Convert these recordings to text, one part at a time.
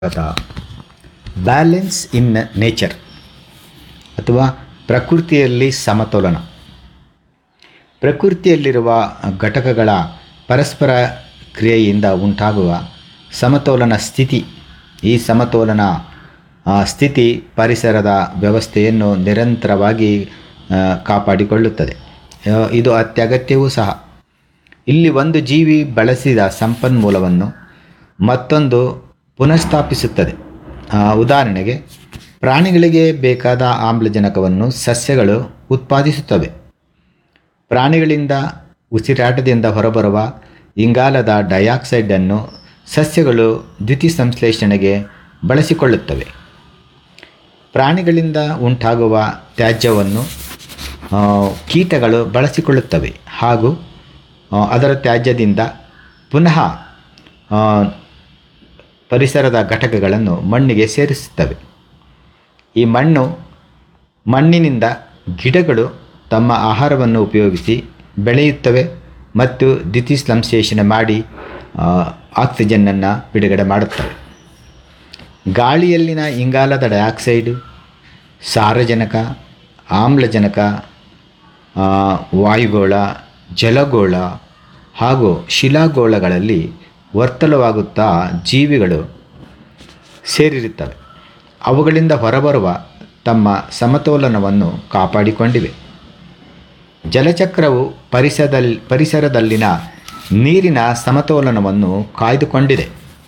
balance in nature ಅಥವಾ ಪ್ರಕೃತಿಯಲ್ಲಿ ಸಮತೋಲನ ಪ್ರಕೃತಿಯಲ್ಲಿರುವ ಘಟಕಗಳ ಪರಸ್ಪರ ಕ್ರಿಯೆಯಿಂದ ಉಂಟಾಗುವ ಸಮತೋಲನ ಸ್ಥಿತಿ ಈ ಸಮತೋಲನ ಆ, ಸ್ಥಿತಿ ಪರಿಸರದ ವ್ಯವಸ್ಥೆಯನ್ನು ನಿರಂತರವಾಗಿ ಆ, ಕಾಪಾಡಿಕೊಳ್ಳುತ್ತದೆ ಆ, ಇದು ಅತ್ಯಗತ್ಯವೂ ಸಹ ಇಲ್ಲಿ ಒಂದು ಜೀವಿ ಬಳಸಿದ ಸಂಪನ್ಮೂಲವನ್ನು ಮತ್ತೊಂದು ಪುನಃಸ್ಥಾಪಿಸುತ್ತದೆ ಆ, ಉದಾಹರಣೆಗೆ ಪ್ರಾಣಿಗಳಿಗೆ ಬೇಕಾದ ಆಮ್ಲಜನಕವನ್ನು ಸಸ್ಯಗಳು ಉತ್ಪಾದಿಸುತ್ತವೆ ಪ್ರಾಣಿಗಳಿಂದ ಉಸಿರಾಟದಿಂದ ಹೊರಬರುವ ಇಂಗಾಲದ ಡೈಆಕ್ಸೈಡನ್ನು ಸಸ್ಯಗಳು ದ್ಯುತಿಸಂಶ್ಲೇಷಣೆಗೆ ಬಳಸಿಕೊಳ್ಳುತ್ತವೆ ಪ್ರಾಣಿಗಳಿಂದ ಉಂಟಾಗುವ ತ್ಯಾಜ್ಯವನ್ನು ಆ, ಕೀಟಗಳು ಬಳಸಿಕೊಳ್ಳುತ್ತವೆ ಹಾಗೂ ಆ, ಅದರ ತ್ಯಾಜ್ಯದಿಂದ ಪುನಃ ಆ, ಪರಿಸರದ ಘಟಕಗಳನ್ನು ಮಣ್ಣಿಗೆ ಸೇರಿಸುತ್ತವೆ ಈ ಮಣ್ಣು ಮಣ್ಣಿನಿಂದ ಗಿಡಗಳು ತಮ್ಮ ಆಹಾರವನ್ನು ಉಪಯೋಗಿಸಿ ಬೆಳೆಯುತ್ತವೆ ಮತ್ತು ದ್ಯುತಿಸಂಶ್ಲೇಷಣೆ ಮಾಡಿ ಆ, ಆಕ್ಸಿಜನ್ನನ್ನು ಬಿಡುಗಡೆ ಮಾಡುತ್ತವೆ ಗಾಳಿಯಲ್ಲಿನ ಇಂಗಾಲದ ಡೈಆಕ್ಸೈಡು ಸಾರಜನಕ ಆಮ್ಲಜನಕ ಆ, ವಾಯುಗೋಳ ಜಲಗೋಳ ಹಾಗೂ ಶಿಲಾಗೋಳಗಳಲ್ಲಿ ವರ್ತಲವಾಗುತ್ತಾ ಜೀವಿಗಳು ಸೇರಿರುತ್ತವೆ ಅವುಗಳಿಂದ ಹೊರಬರುವ ತಮ್ಮ ಸಮತೋಲನವನ್ನು ಕಾಪಾಡಿಕೊಂಡಿವೆ ಜಲಚಕ್ರವು ಪರಿಸರದಲ್ಲಿ ಪರಿಸರದಲ್ಲಿನ ನೀರಿನ ಸಮತೋಲನವನ್ನು ಕಾಯ್ದುಕೊಂಡಿದೆ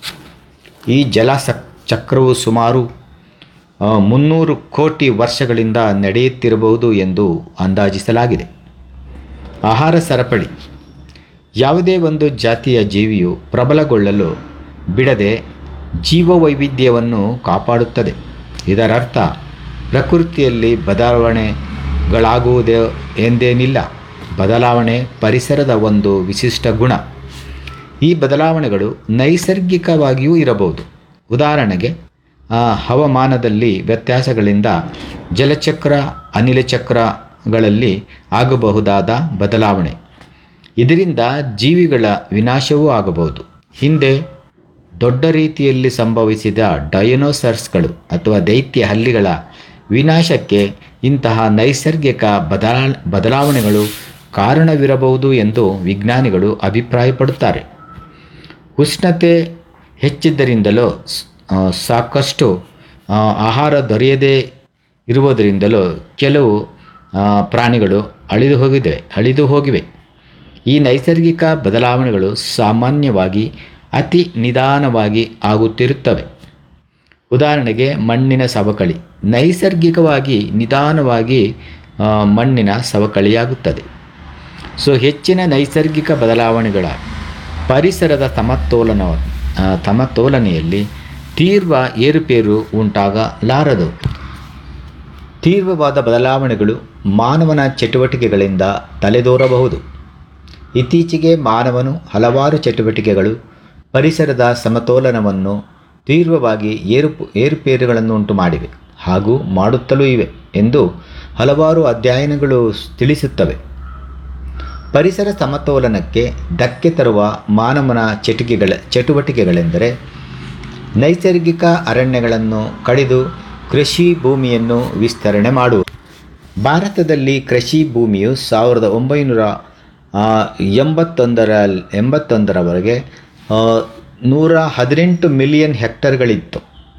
ಈ ಜಲ ಸಕ್- ಚಕ್ರವು ಸುಮಾರು ಆ, ಮುನ್ನೂರು ಕೋಟಿ ವರ್ಷಗಳಿಂದ ನಡೆಯುತ್ತಿರಬಹುದು ಎಂದು ಅಂದಾಜಿಸಲಾಗಿದೆ ಆಹಾರ ಸರಪಳಿ ಯಾವುದೇ ಒಂದು ಜಾತಿಯ ಜೀವಿಯು ಪ್ರಬಲಗೊಳ್ಳಲು ಬಿಡದೆ ಜೀವವೈವಿಧ್ಯವನ್ನು ಕಾಪಾಡುತ್ತದೆ ಇದರರ್ಥ ಪ್ರಕೃತಿಯಲ್ಲಿ ಬದಲಾವಣೆಗಳಾಗುವುದೇ ಎಂದೇನಿಲ್ಲ ಬದಲಾವಣೆ ಪರಿಸರದ ಒಂದು ವಿಶಿಷ್ಟ ಗುಣ ಈ ಬದಲಾವಣೆಗಳು ನೈಸರ್ಗಿಕವಾಗಿಯೂ ಇರಬಹುದು ಉದಾಹರಣೆಗೆ ಆ, ಹವಾಮಾನದಲ್ಲಿ ವ್ಯತ್ಯಾಸಗಳಿಂದ ಜಲಚಕ್ರ ಅನಿಲ ಚಕ್ರಗಳಲ್ಲಿ ಆಗಬಹುದಾದ ಬದಲಾವಣೆ ಇದರಿಂದ ಜೀವಿಗಳ ವಿನಾಶವೂ ಆಗಬಹುದು ಹಿಂದೆ ದೊಡ್ಡ ರೀತಿಯಲ್ಲಿ ಸಂಭವಿಸಿದ ಡೈನೋಸರ್ಸ್ಗಳು ಅಥವಾ ದೈತ್ಯ ಹಲ್ಲಿಗಳ ವಿನಾಶಕ್ಕೆ ಇಂತಹ ನೈಸರ್ಗಿಕ ಬದಲಾ ಬದಲಾವಣೆಗಳು ಕಾರಣವಿರಬಹುದು ಎಂದು ವಿಜ್ಞಾನಿಗಳು ಅಭಿಪ್ರಾಯಪಡುತ್ತಾರೆ ಉಷ್ಣತೆ ಹೆಚ್ಚಿದ್ದರಿಂದಲೋ ಸ್- ಆ, ಸಾಕಷ್ಟು ಆ, ಆಹಾರ ದೊರೆಯದೇ ಇರುವುದರಿಂದಲೂ ಕೆಲವು ಆ, ಪ್ರಾಣಿಗಳು ಅಳಿದು ಹೋಗಿದೆ ಅಳಿದು ಹೋಗಿವೆ ಈ ನೈಸರ್ಗಿಕ ಬದಲಾವಣೆಗಳು ಸಾಮಾನ್ಯವಾಗಿ ಅತಿ ನಿಧಾನವಾಗಿ ಆಗುತ್ತಿರುತ್ತವೆ ಉದಾಹರಣೆಗೆ ಮಣ್ಣಿನ ಸವಕಳಿ ನೈಸರ್ಗಿಕವಾಗಿ ನಿಧಾನವಾಗಿ ಆ, ಮಣ್ಣಿನ ಸವಕಳಿಯಾಗುತ್ತದೆ ಸೊ ಹೆಚ್ಚಿನ ನೈಸರ್ಗಿಕ ಬದಲಾವಣೆಗಳ ಪರಿಸರದ ಸಮತೋಲನ ಆ, ಸಮತೋಲನೆಯಲ್ಲಿ ತೀವ್ರ ಏರುಪೇರು ಉಂಟಾಗಲಾರದು ತೀವ್ರವಾದ ಬದಲಾವಣೆಗಳು ಮಾನವನ ಚಟುವಟಿಕೆಗಳಿಂದ ತಲೆದೋರಬಹುದು ಇತ್ತೀಚೆಗೆ ಮಾನವನು ಹಲವಾರು ಚಟುವಟಿಕೆಗಳು ಪರಿಸರದ ಸಮತೋಲನವನ್ನು ತೀವ್ರವಾಗಿ ಏರುಪು ಏರುಪೇರುಗಳನ್ನು ಉಂಟು ಮಾಡಿವೆ ಹಾಗೂ ಮಾಡುತ್ತಲೂ ಇವೆ ಎಂದು ಹಲವಾರು ಅಧ್ಯಯನಗಳು ತಿಳಿಸುತ್ತವೆ ಪರಿಸರ ಸಮತೋಲನಕ್ಕೆ ಧಕ್ಕೆ ತರುವ ಮಾನವನ ಚಟುಕಿಗಳ ಚಟುವಟಿಕೆಗಳೆಂದರೆ ನೈಸರ್ಗಿಕ ಅರಣ್ಯಗಳನ್ನು ಕಡಿದು ಕೃಷಿ ಭೂಮಿಯನ್ನು ವಿಸ್ತರಣೆ ಮಾಡುವುದು ಭಾರತದಲ್ಲಿ ಕೃಷಿ ಭೂಮಿಯು ಸಾವಿರದ ಒಂಬೈನೂರ ಆ, ಎಂಬತ್ತೊಂದರ ಎಂಬತ್ತೊಂದರವರೆಗೆ ಆ, ನೂರ ಹದಿನೆಂಟು ಮಿಲಿಯನ್ ಹೆಕ್ಟರ್ಗಳಿತ್ತು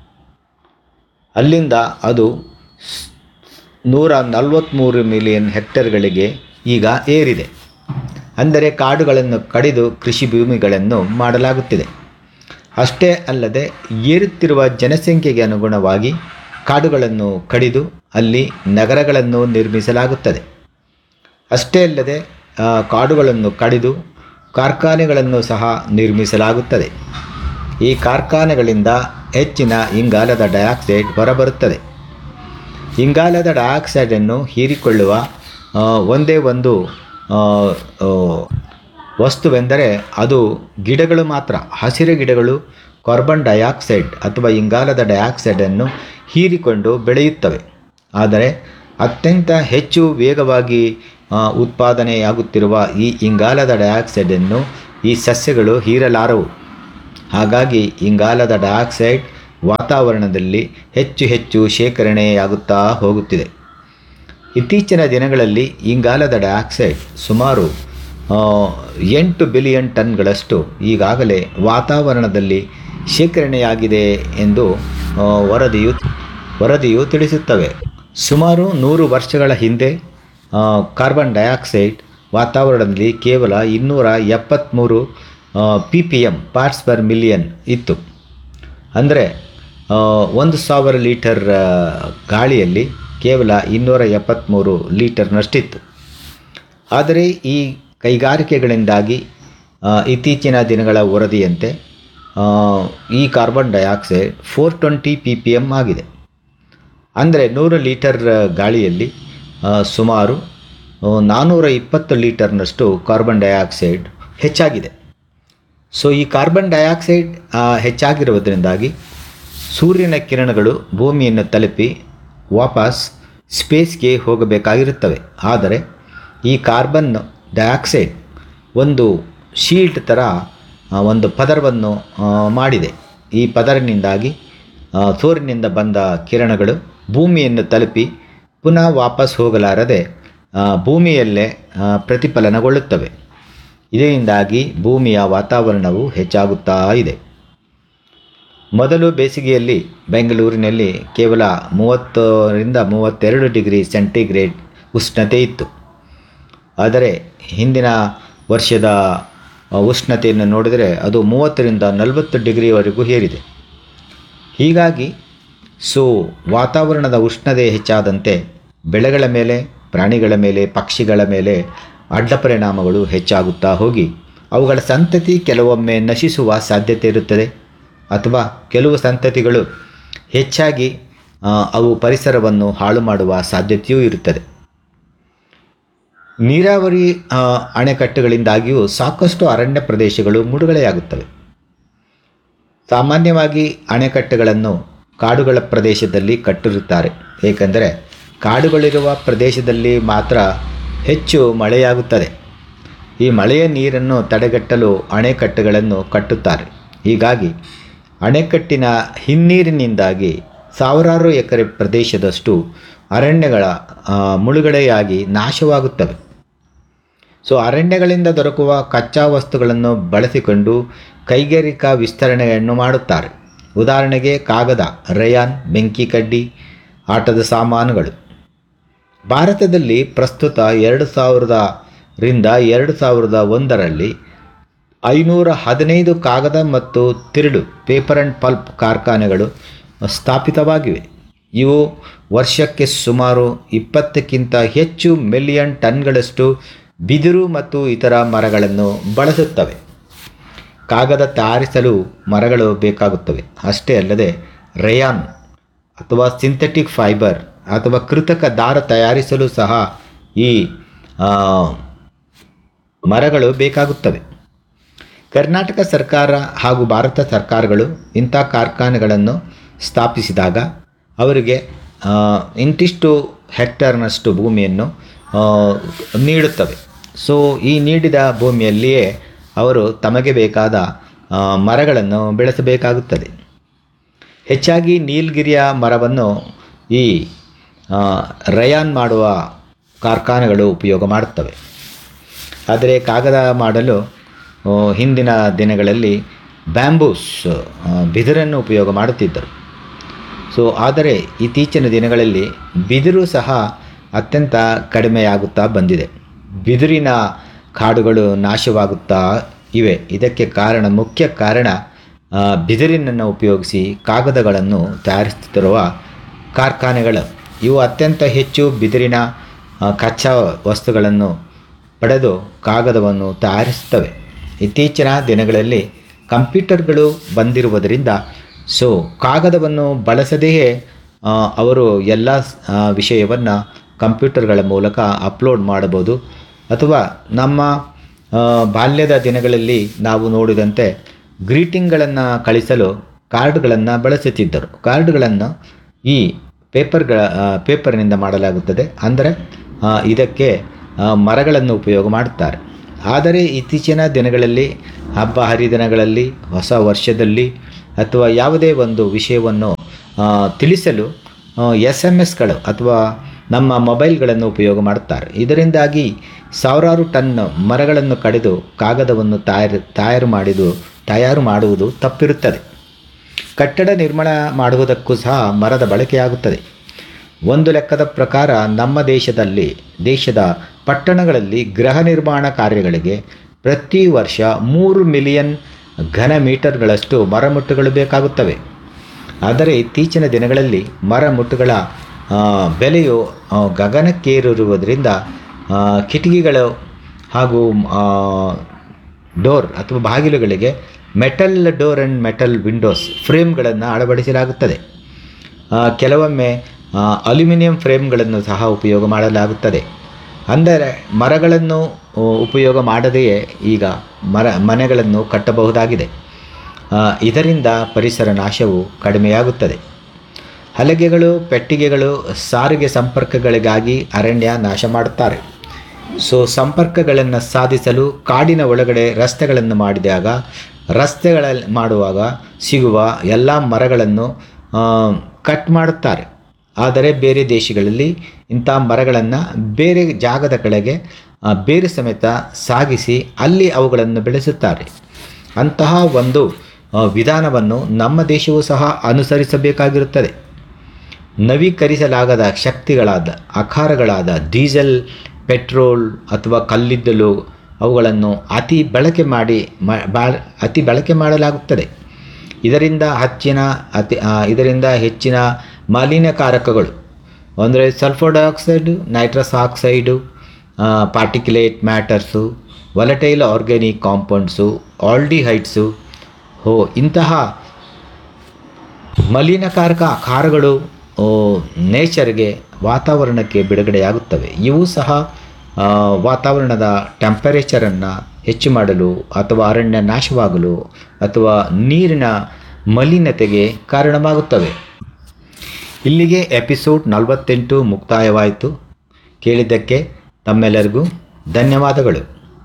ಅಲ್ಲಿಂದ ಅದು ಸ್- ನೂರ ನಲವತ್ತ್ಮೂರು ಮಿಲಿಯನ್ ಹೆಕ್ಟರ್ಗಳಿಗೆ ಈಗ ಏರಿದೆ ಅಂದರೆ ಕಾಡುಗಳನ್ನು ಕಡಿದು ಕೃಷಿ ಭೂಮಿಗಳನ್ನು ಮಾಡಲಾಗುತ್ತಿದೆ ಅಷ್ಟೇ ಅಲ್ಲದೆ ಏರುತ್ತಿರುವ ಜನಸಂಖ್ಯೆಗೆ ಅನುಗುಣವಾಗಿ ಕಾಡುಗಳನ್ನು ಕಡಿದು ಅಲ್ಲಿ ನಗರಗಳನ್ನು ನಿರ್ಮಿಸಲಾಗುತ್ತದೆ ಅಷ್ಟೇ ಅಲ್ಲದೆ ಆ, ಕಾಡುಗಳನ್ನು ಕಡಿದು ಕಾರ್ಖಾನೆಗಳನ್ನು ಸಹ ನಿರ್ಮಿಸಲಾಗುತ್ತದೆ ಈ ಕಾರ್ಖಾನೆಗಳಿಂದ ಹೆಚ್ಚಿನ ಇಂಗಾಲದ ಡೈಆಕ್ಸೈಡ್ ಹೊರಬರುತ್ತದೆ ಇಂಗಾಲದ ಡೈಆಕ್ಸೈಡನ್ನು ಹೀರಿಕೊಳ್ಳುವ ಆ, ಒಂದೇ ಒಂದು ಆ, ಆ, ವಸ್ತುವೆಂದರೆ ಅದು ಗಿಡಗಳು ಮಾತ್ರ ಹಸಿರು ಗಿಡಗಳು ಕಾರ್ಬನ್ ಡೈಆಕ್ಸೈಡ್ ಅಥವಾ ಇಂಗಾಲದ ಡೈಆಕ್ಸೈಡನ್ನು ಹೀರಿಕೊಂಡು ಬೆಳೆಯುತ್ತವೆ ಆದರೆ ಅತ್ಯಂತ ಹೆಚ್ಚು ವೇಗವಾಗಿ ಆ, ಉತ್ಪಾದನೆಯಾಗುತ್ತಿರುವ ಈ ಇಂಗಾಲದ ಡೈಆಕ್ಸೈಡನ್ನು ಈ ಸಸ್ಯಗಳು ಹೀರಲಾರವು ಹಾಗಾಗಿ ಇಂಗಾಲದ ಡೈಆಕ್ಸೈಡ್ ವಾತಾವರಣದಲ್ಲಿ ಹೆಚ್ಚು ಹೆಚ್ಚು ಶೇಖರಣೆಯಾಗುತ್ತಾ ಹೋಗುತ್ತಿದೆ ಇತ್ತೀಚಿನ ದಿನಗಳಲ್ಲಿ ಇಂಗಾಲದ ಡೈಆಕ್ಸೈಡ್ ಸುಮಾರು ಆ, ಎಂಟು ಬಿಲಿಯನ್ ಟನ್ಗಳಷ್ಟು ಈಗಾಗಲೇ ವಾತಾವರಣದಲ್ಲಿ ಶೇಖರಣೆಯಾಗಿದೆ ಎಂದು ಆ, ವರದಿಯು ವರದಿಯು ತಿಳಿಸುತ್ತವೆ ಸುಮಾರು ನೂರು ವರ್ಷಗಳ ಹಿಂದೆ ಆ, ಕಾರ್ಬನ್ ಡೈಆಕ್ಸೈಡ್ ವಾತಾವರಣದಲ್ಲಿ ಕೇವಲ ಇನ್ನೂರ ಎಪ್ಪತ್ತ್ಮೂರು P P M parts per million ಇತ್ತು ಅಂದರೆ ಆ, ಒಂದು ಸಾವಿರ ಲೀಟರ್ ಆ, ಗಾಳಿಯಲ್ಲಿ ಕೇವಲ ಇನ್ನೂರ ಎಪ್ಪತ್ತ್ಮೂರು ಲೀಟರ್ನಷ್ಟಿತ್ತು ಆದರೆ ಈ ಕೈಗಾರಿಕೆಗಳಿಂದಾಗಿ ಆ, ಇತ್ತೀಚಿನ ದಿನಗಳ ವರದಿಯಂತೆ ಆ, ಈ carbon dioxide four twenty P P M ಆಗಿದೆ ಅಂದರೆ ನೂರು ಲೀಟರ್ ಗಾಳಿಯಲ್ಲಿ ಆ, ಸುಮಾರು ಆ, ನಾನ್ನೂರ ಇಪ್ಪತ್ತು ಲೀಟರ್ನಷ್ಟು ಕಾರ್ಬನ್ ಡೈಆಕ್ಸೈಡ್ ಹೆಚ್ಚಾಗಿದೆ ಸೊ ಈ ಕಾರ್ಬನ್ ಡೈಆಕ್ಸೈಡ್ ಆ, ಹೆಚ್ಚಾಗಿರುವುದರಿಂದಾಗಿ ಸೂರ್ಯನ ಕಿರಣಗಳು ಭೂಮಿಯನ್ನು ತಲುಪಿ ವಾಪಸ್ ಸ್ಪೇಸ್ಗೆ ಹೋಗಬೇಕಾಗಿರುತ್ತವೆ ಆದರೆ ಈ ಕಾರ್ಬನ್ ಡೈಆಕ್ಸೈಡ್ ಒಂದು ಶೀಲ್ಡ್ ಥರ ಆ, ಒಂದು ಪದರವನ್ನು ಆ, ಮಾಡಿದೆ ಈ ಪದರಿನಿಂದಾಗಿ ಆ, ಸೂರ್ಯನಿಂದ ಬಂದ ಕಿರಣಗಳು ಭೂಮಿಯನ್ನು ತಲುಪಿ ಪುನಃ ವಾಪಸ್ ಹೋಗಲಾರದೆ ಆ, ಭೂಮಿಯಲ್ಲೇ ಆ, ಪ್ರತಿಫಲನಗೊಳ್ಳುತ್ತವೆ ಇದರಿಂದಾಗಿ ಭೂಮಿಯ ವಾತಾವರಣವು ಹೆಚ್ಚಾಗುತ್ತಾ ಇದೆ ಮೊದಲು ಬೇಸಿಗೆಯಲ್ಲಿ ಬೆಂಗಳೂರಿನಲ್ಲಿ ಕೇವಲ ಮೂವತ್ತರಿಂದ ಮೂವತ್ತೆರಡು ಡಿಗ್ರಿ ಸೆಂಟಿಗ್ರೇಡ್ ಉಷ್ಣತೆ ಇತ್ತು ಆದರೆ ಹಿಂದಿನ ವರ್ಷದ ಆ, ಉಷ್ಣತೆಯನ್ನು ನೋಡಿದರೆ ಅದು ಮೂವತ್ತರಿಂದ ನಲವತ್ತು ಡಿಗ್ರಿವರೆಗೂ ಏರಿದೆ ಹೀಗಾಗಿ ಸೊ ವಾತಾವರಣದ ಉಷ್ಣತೆ ಹೆಚ್ಚಾದಂತೆ ಬೆಳೆಗಳ ಮೇಲೆ ಪ್ರಾಣಿಗಳ ಮೇಲೆ ಪಕ್ಷಿಗಳ ಮೇಲೆ ಅಡ್ಡ ಪರಿಣಾಮಗಳು ಹೆಚ್ಚಾಗುತ್ತಾ ಹೋಗಿ ಅವುಗಳ ಸಂತತಿ ಕೆಲವೊಮ್ಮೆ ನಶಿಸುವ ಸಾಧ್ಯತೆ ಇರುತ್ತದೆ ಅಥವಾ ಕೆಲವು ಸಂತತಿಗಳು ಹೆಚ್ಚಾಗಿ ಆ, ಅವು ಪರಿಸರವನ್ನು ಹಾಳು ಮಾಡುವ ಸಾಧ್ಯತೆಯೂ ಇರುತ್ತದೆ ನೀರಾವರಿ ಆ, ಅಣೆಕಟ್ಟುಗಳಿಂದಾಗಿಯೂ ಸಾಕಷ್ಟು ಅರಣ್ಯ ಪ್ರದೇಶಗಳು ಮುಳುಗಡೆಯಾಗುತ್ತವೆ ಸಾಮಾನ್ಯವಾಗಿ ಅಣೆಕಟ್ಟುಗಳನ್ನು ಕಾಡುಗಳ ಪ್ರದೇಶದಲ್ಲಿ ಕಟ್ಟಿರುತ್ತಾರೆ ಏಕೆಂದರೆ ಕಾಡುಗಳಿರುವ ಪ್ರದೇಶದಲ್ಲಿ ಮಾತ್ರ ಹೆಚ್ಚು ಮಳೆಯಾಗುತ್ತದೆ ಈ ಮಳೆಯ ನೀರನ್ನು ತಡೆಗಟ್ಟಲು ಅಣೆಕಟ್ಟುಗಳನ್ನು ಕಟ್ಟುತ್ತಾರೆ ಹೀಗಾಗಿ ಅಣೆಕಟ್ಟಿನ ಹಿನ್ನೀರಿನಿಂದಾಗಿ ಸಾವಿರಾರು ಎಕರೆ ಪ್ರದೇಶದಷ್ಟು ಅರಣ್ಯಗಳ ಆ, ಮುಳುಗಡೆಯಾಗಿ ನಾಶವಾಗುತ್ತವೆ ಸೊ ಅರಣ್ಯಗಳಿಂದ ದೊರಕುವ ಕಚ್ಚಾ ವಸ್ತುಗಳನ್ನು ಬಳಸಿಕೊಂಡು ಕೈಗಾರಿಕಾ ವಿಸ್ತರಣೆಯನ್ನು ಮಾಡುತ್ತಾರೆ ಉದಾಹರಣೆಗೆ ಕಾಗದ ರಯಾನ್ ಬೆಂಕಿ ಕಡ್ಡಿ ಆಟದ ಸಾಮಾನುಗಳು ಭಾರತದಲ್ಲಿ ಪ್ರಸ್ತುತ ಎರಡು ಸಾವಿರದ ರಿಂದ ಎರಡು ಸಾವಿರದ ಒಂದರಲ್ಲಿ ಐನೂರ ಹದಿನೈದು ಕಾಗದ ಮತ್ತು ತಿರುಳು ಪೇಪರ್ ಆ್ಯಂಡ್ ಪಲ್ಪ್ ಕಾರ್ಖಾನೆಗಳು ಸ್ಥಾಪಿತವಾಗಿವೆ ಇವು ವರ್ಷಕ್ಕೆ ಸುಮಾರು ಇಪ್ಪತ್ತಕ್ಕಿಂತ ಹೆಚ್ಚು ಮಿಲಿಯನ್ ಟನ್ಗಳಷ್ಟು ಬಿದಿರು ಮತ್ತು ಇತರ ಮರಗಳನ್ನು ಬಳಸುತ್ತವೆ ಕಾಗದ ತಯಾರಿಸಲು ಮರಗಳು ಬೇಕಾಗುತ್ತವೆ ಅಷ್ಟೇ ಅಲ್ಲದೆ ರೇಯಾನ್ ಅಥವಾ ಸಿಂಥೆಟಿಕ್ ಫೈಬರ್ ಅಥವಾ ಕೃತಕ ದಾರ ತಯಾರಿಸಲು ಸಹ ಈ ಆ, ಮರಗಳು ಬೇಕಾಗುತ್ತವೆ ಕರ್ನಾಟಕ ಸರ್ಕಾರ ಹಾಗೂ ಭಾರತ ಸರ್ಕಾರಗಳು ಇಂಥ ಕಾರ್ಖಾನೆಗಳನ್ನು ಸ್ಥಾಪಿಸಿದಾಗ ಅವರಿಗೆ ಆ, ಇಂತಿಷ್ಟು ಹೆಕ್ಟರ್ನಷ್ಟು ಭೂಮಿಯನ್ನು ಆ, ನೀಡುತ್ತವೆ ಸೊ ಈ ನೀಡಿದ ಭೂಮಿಯಲ್ಲಿಯೇ ಅವರು ತಮಗೆ ಬೇಕಾದ ಆ, ಮರಗಳನ್ನು ಬೆಳೆಸಬೇಕಾಗುತ್ತದೆ ಹೆಚ್ಚಾಗಿ ನೀಲಗಿರಿಯ ಮರವನ್ನು ಈ ಆ, ರಯಾನ್ ಮಾಡುವ ಕಾರ್ಖಾನೆಗಳು ಉಪಯೋಗ ಮಾಡುತ್ತವೆ ಆದರೆ ಕಾಗದ ಮಾಡಲು ಆ, ಹಿಂದಿನ ದಿನಗಳಲ್ಲಿ ಬ್ಯಾಂಬೂಸ್ ಆ, ಬಿದಿರನ್ನು ಉಪಯೋಗ ಮಾಡುತ್ತಿದ್ದರು ಸೊ ಆದರೆ ಇತ್ತೀಚಿನ ದಿನಗಳಲ್ಲಿ ಬಿದಿರು ಸಹ ಅತ್ಯಂತ ಕಡಿಮೆಯಾಗುತ್ತಾ ಬಂದಿದೆ ಬಿದಿರಿನ ಕಾಡುಗಳು ನಾಶವಾಗುತ್ತಾ ಇವೆ ಇದಕ್ಕೆ ಕಾರಣ ಮುಖ್ಯ ಕಾರಣ ಆ, ಬಿದಿರಿನನ್ನು ಉಪಯೋಗಿಸಿ ಕಾಗದಗಳನ್ನು ತಯಾರಿಸುತ್ತಿರುವ ಕಾರ್ಖಾನೆಗಳು ಇವು ಅತ್ಯಂತ ಹೆಚ್ಚು ಬಿದಿರಿನ ಆ, ಕಚ್ಚಾ ವಸ್ತುಗಳನ್ನು ಪಡೆದು ಕಾಗದವನ್ನು ತಯಾರಿಸುತ್ತವೆ ಇತ್ತೀಚಿನ ದಿನಗಳಲ್ಲಿ ಕಂಪ್ಯೂಟರ್ಗಳು ಬಂದಿರುವುದರಿಂದ ಸೊ ಕಾಗದವನ್ನು ಬಳಸದೆಯೇ ಆ, ಅವರು ಎಲ್ಲ ವಿಷಯವನ್ನು ಕಂಪ್ಯೂಟರ್ಗಳ ಮೂಲಕ ಅಪ್ಲೋಡ್ ಮಾಡಬಹುದು ಅಥವಾ ನಮ್ಮ ಆ, ಬಾಲ್ಯದ ದಿನಗಳಲ್ಲಿ ನಾವು ನೋಡಿದಂತೆ ಗ್ರೀಟಿಂಗ್ಗಳನ್ನು ಕಳಿಸಲು ಕಾರ್ಡ್ಗಳನ್ನು ಬಳಸುತ್ತಿದ್ದರು ಕಾರ್ಡ್ಗಳನ್ನು ಈ ಪೇಪರ್ಗಳ ಆ, ಪೇಪರ್ನಿಂದ ಮಾಡಲಾಗುತ್ತದೆ ಅಂದರೆ ಆ, ಇದಕ್ಕೆ ಆ, ಮರಗಳನ್ನು ಉಪಯೋಗ ಮಾಡುತ್ತಾರೆ ಆದರೆ ಇತ್ತೀಚಿನ ದಿನಗಳಲ್ಲಿ ಹಬ್ಬ ಹರಿದಿನಗಳಲ್ಲಿ ಹೊಸ ವರ್ಷದಲ್ಲಿ ಅಥವಾ ಯಾವುದೇ ಒಂದು ವಿಷಯವನ್ನು ಆ, ತಿಳಿಸಲು ಎಸ್ ಎಮ್ ಎಸ್ಗಳು ಅಥವಾ ನಮ್ಮ ಮೊಬೈಲ್ಗಳನ್ನು ಉಪಯೋಗ ಮಾಡುತ್ತಾರೆ ಇದರಿಂದಾಗಿ ಸಾವಿರಾರು ಟನ್ ಮರಗಳನ್ನು ಕಡಿದು ಕಾಗದವನ್ನು ತಯಾರು ತಯಾರು ಮಾಡಿದು ತಯಾರು ಮಾಡುವುದು ತಪ್ಪಿರುತ್ತದೆ ಕಟ್ಟಡ ನಿರ್ಮಾಣ ಮಾಡುವುದಕ್ಕೂ ಸಹ ಮರದ ಬಳಕೆಯಾಗುತ್ತದೆ ಒಂದು ಲೆಕ್ಕದ ಪ್ರಕಾರ ನಮ್ಮ ದೇಶದಲ್ಲಿ ದೇಶದ ಪಟ್ಟಣಗಳಲ್ಲಿ ಗೃಹ ನಿರ್ಮಾಣ ಕಾರ್ಯಗಳಿಗೆ ಪ್ರತಿ ವರ್ಷ ಮೂರು ಮಿಲಿಯನ್ ಘನ ಮೀಟರ್ಗಳಷ್ಟು ಮರಮುಟ್ಟುಗಳು ಬೇಕಾಗುತ್ತವೆ ಆದರೆ ಇತ್ತೀಚಿನ ದಿನಗಳಲ್ಲಿ ಮರಮುಟ್ಟುಗಳ ಆ, ಬೆಲೆಯು ಆ, ಗಗನಕ್ಕೇರಿರುವುದರಿಂದ ಆ, ಕಿಟಕಿಗಳು ಹಾಗೂ ಆ, ಡೋರ್ ಅಥವಾ ಬಾಗಿಲುಗಳಿಗೆ metal door and metal windows ಫ್ರೇಮ್ಗಳನ್ನು ಅಳವಡಿಸಲಾಗುತ್ತದೆ ಆ, ಕೆಲವೊಮ್ಮೆ ಆ, ಅಲ್ಯೂಮಿನಿಯಂ ಫ್ರೇಮ್ಗಳನ್ನು ಸಹ ಉಪಯೋಗ ಮಾಡಲಾಗುತ್ತದೆ ಅಂದರೆ ಮರಗಳನ್ನು ಆ, ಉಪಯೋಗ ಮಾಡದೆಯೇ ಈಗ ಮರ ಮನೆಗಳನ್ನು ಕಟ್ಟಬಹುದಾಗಿದೆ ಆ, ಇದರಿಂದ ಪರಿಸರ ನಾಶವು ಕಡಿಮೆಯಾಗುತ್ತದೆ ಹಲಗೆಗಳು ಪೆಟ್ಟಿಗೆಗಳು ಸಾರಿಗೆ ಸಂಪರ್ಕಗಳಿಗಾಗಿ ಅರಣ್ಯ ನಾಶ ಮಾಡುತ್ತಾರೆ ಸೊ ಸಂಪರ್ಕಗಳನ್ನು ಸಾಧಿಸಲು ಕಾಡಿನ ಒಳಗಡೆ ರಸ್ತೆಗಳನ್ನು ಮಾಡಿದಾಗ ರಸ್ತೆಗಳಲ್ಲಿ ಮಾಡುವಾಗ ಸಿಗುವ ಎಲ್ಲ ಮರಗಳನ್ನು ಆ, ಕಟ್ ಮಾಡುತ್ತಾರೆ ಆದರೆ ಬೇರೆ ದೇಶಗಳಲ್ಲಿ ಇಂಥ ಮರಗಳನ್ನು ಬೇರೆ ಜಾಗದ ಕಡೆಗೆ ಆ, ಬೇರೆ ಸಮೇತ ಸಾಗಿಸಿ ಅಲ್ಲಿ ಅವುಗಳನ್ನು ಬೆಳೆಸುತ್ತಾರೆ ಅಂತಹ ಒಂದು ಆ, ವಿಧಾನವನ್ನು ನಮ್ಮ ದೇಶವೂ ಸಹ ಅನುಸರಿಸಬೇಕಾಗಿರುತ್ತದೆ ನವೀಕರಿಸಲಾಗದ ಶಕ್ತಿಗಳಾದ ಆಕಾರಗಳಾದ ಡೀಸೆಲ್ ಪೆಟ್ರೋಲ್ ಅಥವಾ ಕಲ್ಲಿದ್ದಲು ಅವುಗಳನ್ನು ಅತಿ ಬಳಕೆ ಮಾಡಿ ಮ ಬಾಳ್ ಅತಿ ಬಳಕೆ ಮಾಡಲಾಗುತ್ತದೆ ಇದರಿಂದ ಹೆಚ್ಚಿನ ಅತಿ ಆ, ಇದರಿಂದ ಹೆಚ್ಚಿನ ಮಾಲಿನ್ಯಕಾರಕಗಳು ಅಂದರೆ sulphur dioxide nitrous oxide particulate matters volatile organic compounds aldehydes ಹೋ ಇಂತಹ ಮಲಿನಕಾರಕ ಆಕಾರಗಳು ಆ, ನೇಚರ್ಗೆ ವಾತಾವರಣಕ್ಕೆ ಬಿಡುಗಡೆಯಾಗುತ್ತವೆ ಇವು ಸಹ ಆ, ವಾತಾವರಣದ ಟೆಂಪರೇಚರನ್ನು ಹೆಚ್ಚು ಮಾಡಲು ಅಥವಾ ಅರಣ್ಯ ನಾಶವಾಗಲು ಅಥವಾ ನೀರಿನ ಮಲಿನತೆಗೆ ಕಾರಣವಾಗುತ್ತವೆ ಇಲ್ಲಿಗೆ ಎಪಿಸೋಡ್ ನಲವತ್ತೆಂಟು ಮುಕ್ತಾಯವಾಯಿತು ಕೇಳಿದ್ದಕ್ಕೆ ತಮ್ಮೆಲ್ಲರಿಗೂ ಧನ್ಯವಾದಗಳು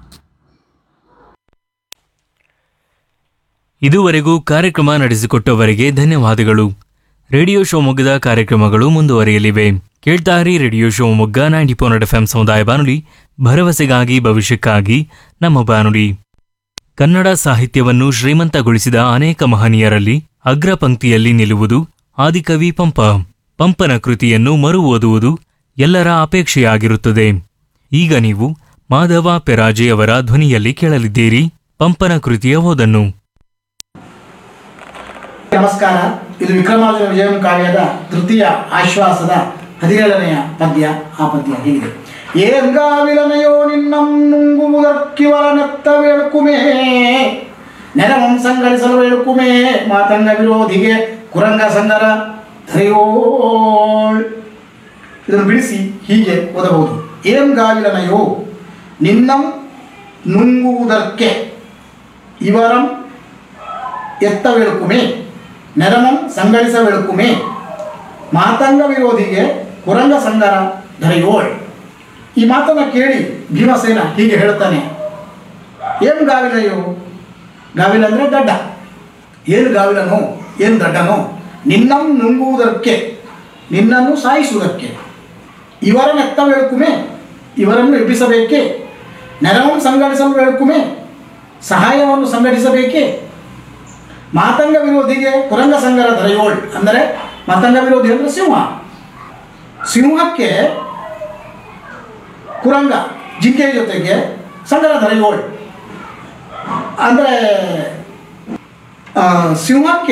ಇದುವರೆಗೂ ಕಾರ್ಯಕ್ರಮ ನಡೆಸಿಕೊಟ್ಟವರಿಗೆ ಧನ್ಯವಾದಗಳು ರೇಡಿಯೋ ಶಿವಮೊಗ್ಗದ ಕಾರ್ಯಕ್ರಮಗಳು ಮುಂದುವರಿಯಲಿವೆ ಕೇಳ್ತಾರಿ radio Shivamogga ninety point F ಸಮುದಾಯ ಬಾನುಲಿ ಭರವಸೆಗಾಗಿ ಭವಿಷ್ಯಕ್ಕಾಗಿ ನಮ್ಮ ಬಾನುಲಿ ಕನ್ನಡ ಸಾಹಿತ್ಯವನ್ನು ಶ್ರೀಮಂತಗೊಳಿಸಿದ ಅನೇಕ ಮಹನೀಯರಲ್ಲಿ ಅಗ್ರ ಪಂಕ್ತಿಯಲ್ಲಿ ನಿಲ್ಲುವುದು ಆದಿಕವಿ ಪಂಪ ಪಂಪನ ಕೃತಿಯನ್ನು ಮರು ಓದುವುದು ಎಲ್ಲರ ಅಪೇಕ್ಷೆಯಾಗಿರುತ್ತದೆ ಈಗ ನೀವು ಮಾಧವ ಪೆರಾಜೆ ಅವರ ಧ್ವನಿಯಲ್ಲಿ ಕೇಳಲಿದ್ದೀರಿ ಪಂಪನ ಕೃತಿಯ ಓದನ್ನು ನಮಸ್ಕಾರ ಇದು ವಿಕ್ರಮಾರ್ಜುನ ವಿಜಯಂ ಕಾವ್ಯದ ತೃತೀಯ ಆಶ್ವಾಸದ ಹದಿನೇಳನೆಯ ಪದ್ಯ ಆ ಪದ್ಯ ಹೀಗಿದೆ ಏಂಗಾವಿಲನೆಯೋ ನಿನ್ನಂ ನುಂಗುವುದಕ್ಕಿವರ ನೆತ್ತ ವೇಳುಕುಮೇ ನೆರವಂ ಸಂಘಟಿಸಲು ವೇಳುಕುಮೇ ಮಾತಂಗ ವಿರೋಧಿಗೆ ಕುರಂಗ ಸಂಗರ ಧರೆಯೋಳ್ ಇದನ್ನು ಬಿಡಿಸಿ ಹೀಗೆ ಓದಬಹುದು ಏಂಗಾವಿಲನೆಯೋ ನಿನ್ನಂ ನುಂಗುವುದಕ್ಕೆ ಇವರಂ ಎತ್ತ ವೆಳುಕುಮೆ ನೆರಮಂ ಸಂಗಳಿಸ ವೆಳುಕುಮೆ ಮಾತಂಗ ವಿರೋಧಿಗೆ ಕುರಂಗ ಸಂಗರ ಧರೆಯೋಳ್ ಈ ಮಾತನ್ನು ಕೇಳಿ ಭೀಮಸೇನ ಹೀಗೆ ಹೇಳ್ತಾನೆ ಏನು ಗಾವಿಲಯೋ ಗಾವಿಲ ಅಂದರೆ ದಡ್ಡ ಏನು ಗಾವಿಲನೋ ಏನು ದಡ್ಡನೋ ನಿನ್ನಂ ನುಂಗುವುದಕ್ಕೆ ನಿನ್ನನ್ನು ಸಾಯಿಸುವುದಕ್ಕೆ ಇವರನ್ನು ಎತ್ತ ವೆಳುಕುಮೆ ಇವರನ್ನು ಎಬ್ಬಿಸಬೇಕೇ ನೆರವಂ ಸಂಘಟಿಸಲು ವೆಳುಕುಮೆ ಸಹಾಯವನ್ನು ಸಂಘಟಿಸಬೇಕೇ ಮಾತಂಗ ವಿರೋಧಿಗೆ ಕುರಂಗ ಸಂಗರ ಧರೆಯೋಳ್ ಅಂದರೆ ಮಾತಂಗ ವಿರೋಧಿ ಅಂದರೆ ಸಿಂಹ ಸಿಂಹಕ್ಕೆ ಕುರಂಗ ಜಿಂಕೆಯ ಜೊತೆಗೆ ಸಂಗರ ಧರೆಯೋಳ್ ಅಂದರೆ ಆ, ಸಿಂಹಕ್ಕೆ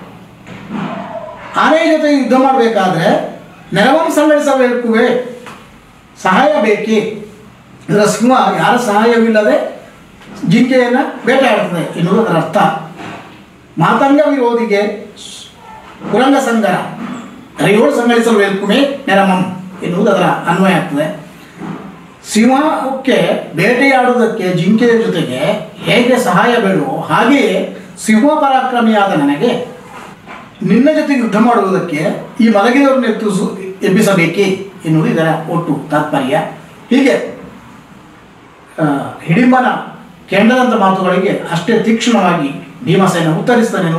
ಆನೆಯ ಜೊತೆ ಯುದ್ಧ ಮಾಡಬೇಕಾದ್ರೆ ನೆರವನ್ನು ಸಂಘಟಿಸಬೇಕುವೆ ಸಹಾಯ ಬೇಕೇ ಇದರ ಸಿಂಹ ಯಾರ ಸಹಾಯವಿಲ್ಲದೆ ಜಿಂಕೆಯನ್ನು ಬೇಟೆಯಾಡುತ್ತದೆ ಎನ್ನುವುದು ಅದರ ಅರ್ಥ ಮಾತಂಗ ವಿರೋಧಿಗೆ ಕುರಂಗ ಸಂಗರ ಧರೆಯೋಳು ಸಂಘಟಿಸಲು ವೇಲ್ಕುಮೆ ನೆರಮಂ ಎನ್ನುವುದು ಅದರ ಅನ್ವಯ ಆಗ್ತದೆ ಸಿಂಹಕ್ಕೆ ಬೇಟೆಯಾಡುವುದಕ್ಕೆ ಜಿಂಕೆಯ ಜೊತೆಗೆ ಹೇಗೆ ಸಹಾಯ ಬೇಡುವೋ ಹಾಗೆಯೇ ಸಿಂಹ ಪರಾಕ್ರಮಿಯಾದ ನನಗೆ ನಿನ್ನ ಜೊತೆಗೆ ಯುದ್ಧ ಮಾಡುವುದಕ್ಕೆ ಈ ಮಲಗಿದವರನ್ನು ಎತ್ತಿಸು ಎಬ್ಬಿಸಬೇಕೇ ಎನ್ನುವುದು ಇದರ ಒಟ್ಟು ತಾತ್ಪರ್ಯ ಹೀಗೆ ಆ, ಹಿಡಿಂಬನ ಕೆಂಡದಂಥ ಮಾತುಗಳಿಗೆ ಅಷ್ಟೇ ತೀಕ್ಷ್ಣವಾಗಿ ಭೀಮಸೇನ ಉತ್ತರಿಸ್ತಾನೆ ಎನ್ನುವುದು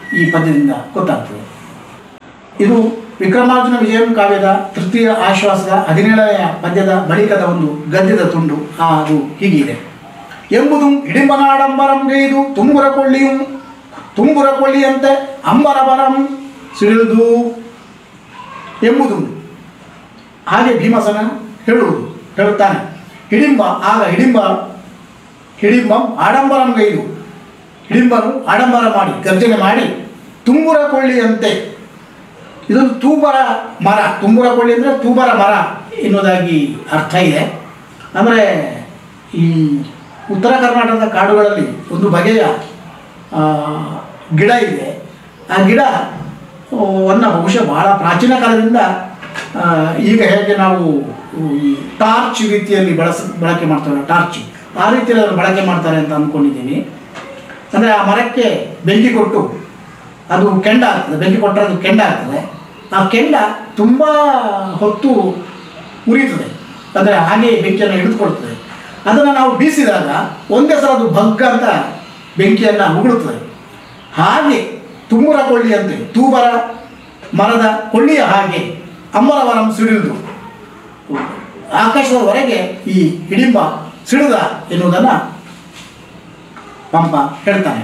ಈ ಪದ್ಯದಿಂದ ಗೊತ್ತಾಗ್ತದೆ ಇದು ವಿಕ್ರಮಾರ್ಜುನ ವಿಜಯಂ ಕಾವ್ಯದ ತೃತೀಯ ಆಶ್ವಾಸದ ಹದಿನೇಳನೆಯ ಪದ್ಯದ ಬಳಿಕದ ಒಂದು ಗದ್ಯದ ತುಂಡು ಆ ಅದು ಹೀಗಿದೆ ಎಂಬುದು ಹಿಡಿಂಬನಾಡಂಬರಂ ಗೈದು ತುಂಬುರ ಕೊಳ್ಳಿಯು ತುಂಬುರ ಕೊಳ್ಳಿಯಂತೆ ಅಂಬರಬರಂ ಸಿಡಿದು ಎಂಬುದು ಹಾಗೆ ಭೀಮಸನ ಹೇಳುವುದು ಹೇಳುತ್ತಾನೆ ಹಿಡಿಂಬ ಆಗ ಹಿಡಿಂಬ ಹಿಡಿಂಬಂ ಆಡಂಬರಂ ಗೈದು ಹಿಡಿಂಬನು ಆಡಂಬರ ಮಾಡಿ ಗರ್ಜನೆ ಮಾಡಿ ತುಂಬುರ ಕೊಳ್ಳಿಯಂತೆ ಇದೊಂದು ತೂಬರ ಮರ ತುಂಬುರ ಕೊಳ್ಳಿ ಅಂದರೆ ತೂಬರ ಮರ ಎನ್ನುವುದಾಗಿ ಅರ್ಥ ಇದೆ ಅಂದರೆ ಈ ಉತ್ತರ ಕರ್ನಾಟಕದ ಕಾಡುಗಳಲ್ಲಿ ಒಂದು ಬಗೆಯ ಆ, ಗಿಡ ಇದೆ ಆ ಗಿಡ ಆ, ವನ್ನ ಬಹುಶಃ ಬಹಳ ಪ್ರಾಚೀನ ಕಾಲದಿಂದ ಆ, ಈಗ ಹೇಗೆ ನಾವು ಈ ಟಾರ್ಚ್ ರೀತಿಯಲ್ಲಿ ಬಳಸ ಬಳಕೆ ಮಾಡ್ತಾರೆ ಟಾರ್ಚ್ ಆ ರೀತಿಯಲ್ಲಿ ಅದನ್ನು ಬಳಕೆ ಮಾಡ್ತಾರೆ ಅಂತ ಅಂದ್ಕೊಂಡಿದ್ದೀನಿ ಅಂದರೆ ಆ ಮರಕ್ಕೆ ಬೆಂಕಿ ಕೊಟ್ಟು ಅದು ಕೆಂಡ ಆಗ್ತದೆ ಬೆಂಕಿ ಕೊಟ್ಟರೆ ಅದು ಕೆಂಡ ಆಗ್ತದೆ ಆ ಕೆಂಡ ತುಂಬ ಹೊತ್ತು ಉರಿಯುತ್ತದೆ ಅಂದರೆ ಹಾಗೆ ಬೆಂಕಿಯನ್ನು ಹಿಡಿದುಕೊಳ್ತದೆ ಅದನ್ನು ನಾವು ಬೀಸಿದಾಗ ಒಂದೇ ಸಲ ಅದು ಭಗ್ಗ ಅಂತ ಬೆಂಕಿಯನ್ನು ಉಗುಳುತ್ತದೆ ಹಾಗೆ ತುಂಬುರ ಕೊಳ್ಳಿಯಂತೆ ತೂಬರ ಮರದ ಕೊಳ್ಳಿಯ ಹಾಗೆ ಅಮ್ಮರವರಂ ಸಿಡಿದು ಆಕಾಶದವರೆಗೆ ಈ ಹಿಡಿಂಬ ಸಿಡಿದ ಎನ್ನುವುದನ್ನು ಪಂಪ ಹೇಳ್ತಾನೆ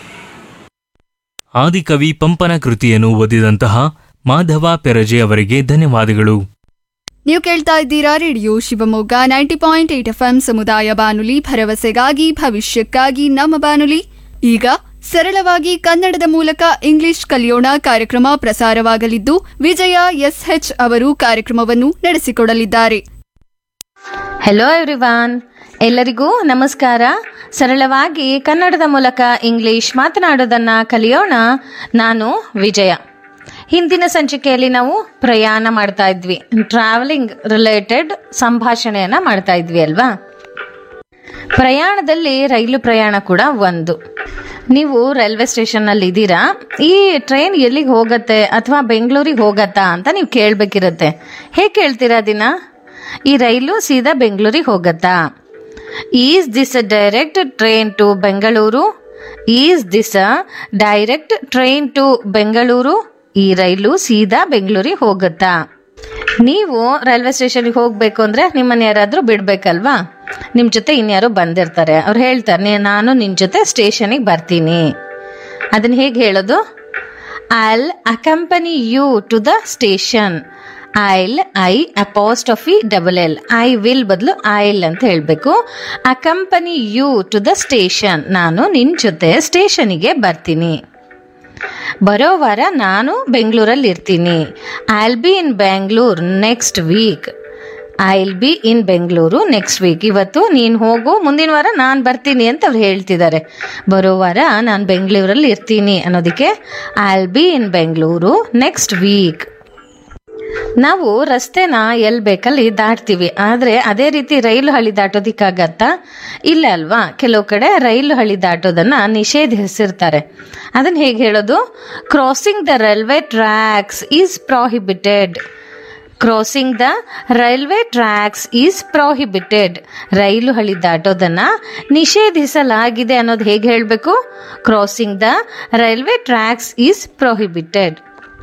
ಆದಿಕವಿ ಪಂಪನ ಕೃತಿಯನ್ನು ಓದಿದಂತಹ ಮಾಧವ ಪೆರಜೆ ಅವರಿಗೆ ಧನ್ಯವಾದಗಳು ನೀವು ಕೇಳ್ತಾ ಇದ್ದೀರಾ radio Shivamogga ninety point eight F M ಸಮುದಾಯ ಬಾನುಲಿ ಭರವಸೆಗಾಗಿ ಭವಿಷ್ಯಕ್ಕಾಗಿ ನಮ್ಮ ಬಾನುಲಿ ಈಗ ಸರಳವಾಗಿ ಕನ್ನಡದ ಮೂಲಕ ಇಂಗ್ಲಿಷ್ ಕಲಿಯೋಣ ಕಾರ್ಯಕ್ರಮ ಪ್ರಸಾರವಾಗಲಿದ್ದು ವಿಜಯ ಎಸ್ಎಚ್ ಅವರು ಕಾರ್ಯಕ್ರಮವನ್ನು ನಡೆಸಿಕೊಡಲಿದ್ದಾರೆ ಹೆಲೋ ಎವ್ರಿವಾನ್ ಎಲ್ಲರಿಗೂ ನಮಸ್ಕಾರ ಸರಳವಾಗಿ ಕನ್ನಡದ ಮೂಲಕ ಇಂಗ್ಲಿಷ್ ಮಾತನಾಡೋದನ್ನ ಕಲಿಯೋಣ ನಾನು ವಿಜಯ ಹಿಂದಿನ ಸಂಚಿಕೆಯಲ್ಲಿ ನಾವು ಪ್ರಯಾಣ ಮಾಡ್ತಾ ಇದ್ವಿ ಟ್ರಾವೆಲಿಂಗ್ ರಿಲೇಟೆಡ್ ಸಂಭಾಷಣೆಯನ್ನ ಮಾಡ್ತಾ ಇದ್ವಿ ಅಲ್ವಾ ಪ್ರಯಾಣದಲ್ಲಿ ರೈಲು ಪ್ರಯಾಣ ಕೂಡ ಒಂದು ನೀವು ರೈಲ್ವೆ ಸ್ಟೇಷನ್ನಲ್ಲಿ ಇದ್ದೀರಾ ಈ ಟ್ರೈನ್ ಎಲ್ಲಿಗೆ ಹೋಗತ್ತೆ ಅಥವಾ ಬೆಂಗಳೂರಿಗೆ ಹೋಗತ್ತಾ ಅಂತ ನೀವು ಕೇಳಬೇಕಿರುತ್ತೆ ಹೇಗೆ ಕೇಳ್ತೀರಾ ದಿನ ಈ ರೈಲು ಸೀದಾ ಬೆಂಗಳೂರಿಗೆ ಹೋಗತ್ತಾ is this a direct train to Bengaluru is this a direct train to Bengaluru ಈ ರೈಲು ಸೀದಾ ಬೆಂಗಳೂರಿಗೆ ಹೋಗುತ್ತಾ ನೀವು ರೈಲ್ವೆ ಸ್ಟೇಷನ್ಗೆ ಹೋಗಬೇಕು ಅಂದರೆ ನಿಮ್ಮನ್ನ ಯಾರಾದರೂ ಬಿಡಬೇಕಲ್ವಾ ನಿಮ್ಮ ಜೊತೆ ಇನ್ಯಾರೋ ಬಂದಿರ್ತಾರೆ ಅವ್ರು ಹೇಳ್ತಾರೆ "ನೀ- ನಾನು ನಿನ್ನ ಜೊತೆ ಸ್ಟೇಷನಿಗೆ ಬರ್ತೀನಿ ಅದನ್ನ ಹೇಗೆ ಹೇಳೋದು I'll accompany you to the station I'll I apostrophe double L I will ಬದಲು ಐಲ್ ಅಂತ ಹೇಳಬೇಕು accompany you to the station ನಾನು ನಿನ್ನ ಜೊತೆ ಸ್ಟೇಷನಿಗೆ ಬರ್ತೀನಿ ಬರೋ ವಾರ ನಾನು ಬೆಂಗಳೂರಲ್ಲಿ ಇರ್ತೀನಿ I'll be in Bengaluru next week I'll be in Bengaluru next week ಇವತ್ತು ನೀನು ಹೋಗು ಮುಂದಿನ ವಾರ ನಾನು ಬರ್ತೀನಿ ಅಂತ ಅವ್ರು ಹೇಳ್ತಿದ್ದಾರೆ ಬರೋ ವಾರ ನಾನು ಬೆಂಗಳೂರಲ್ಲಿ ಇರ್ತೀನಿ ಅನ್ನೋದಕ್ಕೆ I'll be in Bengaluru next week ನಾವು ರಸ್ತೆನ ಎಲ್ಲಿ ಬೇಕಲ್ಲಿ ದಾಟ್ತೀವಿ ಆದರೆ ಅದೇ ರೀತಿ ರೈಲು ಹಳಿ ದಾಟೋದಿಕ್ಕಾಗತ್ತಾ ಇಲ್ಲ ಅಲ್ವಾ ಕೆಲವು ಕಡೆ ರೈಲು ಹಳಿ ದಾಟೋದನ್ನ ನಿಷೇಧಿಸಿರ್ತಾರೆ ಅದನ್ನ ಹೇಗೆ ಹೇಳೋದು crossing the railway tracks is prohibited crossing the railway tracks is prohibited ರೈಲು ಹಳಿ ದಾಟೋದನ್ನ ನಿಷೇಧಿಸಲಾಗಿದೆ ಅನ್ನೋದು ಹೇಗೆ ಹೇಳಬೇಕು crossing the railway tracks is prohibited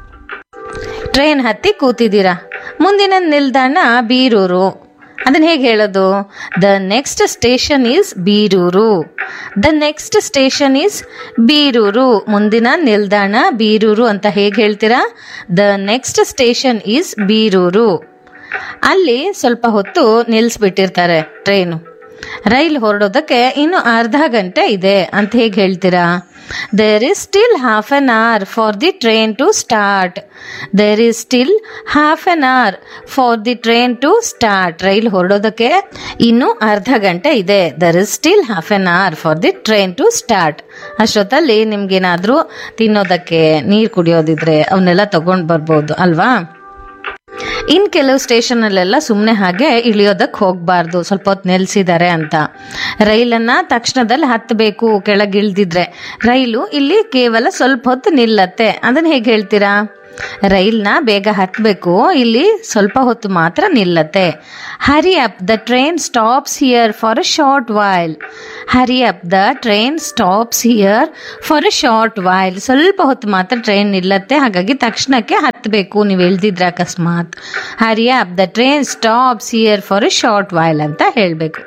train ಹತ್ತಿ ಕೂತಿದ್ದೀರಾ ಮುಂದಿನ ನಿಲ್ದಾಣ ಬೀರೂರು ಅದನ್ನ ಹೇಗೆ ಹೇಳೋದು the next station is Birur the next station is Birur ಮುಂದಿನ ನಿಲ್ದಾಣ ಬೀರೂರು ಅಂತ ಹೇಗೆ ಹೇಳ್ತೀರಾ the next station is Birur ಅಲ್ಲಿ ಸ್ವಲ್ಪ ಹೊತ್ತು ನಿಲ್ಲಿಸ್ಬಿಟ್ಟಿರ್ತಾರೆ ಟ್ರೈನು ರೈಲು ಹೊರಡೋದಕ್ಕೆ ಇನ್ನು ಅರ್ಧ ಗಂಟೆ ಇದೆ ಅಂತ ಹೇಗೆ ಹೇಳ್ತೀರಾ there is still half an hour for the train to start there is still half an hour for the train to start ರೈಲು ಹೊರಡೋದಕ್ಕೆ ಇನ್ನು ಅರ್ಧ ಗಂಟೆ ಇದೆ there is still half an hour for the train to start ಅಷ್ಟೊತ್ತಲ್ಲಿ ನಿಮ್ಗೇನಾದರೂ ತಿನ್ನೋದಕ್ಕೆ ನೀರು ಕುಡಿಯೋದಿದ್ರೆ ಅವನ್ನೆಲ್ಲ ತಗೊಂಡು ಬರ್ಬೋದು ಅಲ್ವಾ ಇನ್ ಕೆಲವು ಸ್ಟೇಷನಲ್ಲೆಲ್ಲ ಸುಮ್ಮನೆ ಹಾಗೆ ಇಳಿಯೋದಕ್ಕೆ ಹೋಗಬಾರ್ದು ಸ್ವಲ್ಪ ಹೊತ್ತು ನಿಲ್ಸಿದ್ದಾರೆ ಅಂತ ರೈಲನ್ನ ತಕ್ಷಣದಲ್ಲಿ ಹತ್ತಬೇಕು ಕೆಳಗಿಳ್ದಿದ್ರೆ ರೈಲು ಇಲ್ಲಿ ಕೇವಲ ಸ್ವಲ್ಪ ಹೊತ್ತು ನಿಲ್ಲತ್ತೆ ಅದನ್ನ ಹೇಗೆ ಹೇಳ್ತೀರಾ ರೈಲ್ನ ಬೇಗ ಹತ್ತಬೇಕು ಇಲ್ಲಿ ಸ್ವಲ್ಪ ಹೊತ್ತು ಮಾತ್ರ ನಿಲ್ಲತ್ತೆ hurry up the train stops here for a short while hurry up the train stops here for a short while ಸ್ವಲ್ಪ ಹೊತ್ತು ಮಾತ್ರ ಟ್ರೈನ್ ನಿಲ್ಲತ್ತೆ ಹಾಗಾಗಿ ತಕ್ಷಣಕ್ಕೆ ಹತ್ತಬೇಕು ನೀವು ಎಳ್ದಿದ್ರೆ ಅಕಸ್ಮಾತ್ hurry up the train stops here for a short while ಅಂತ ಹೇಳಬೇಕು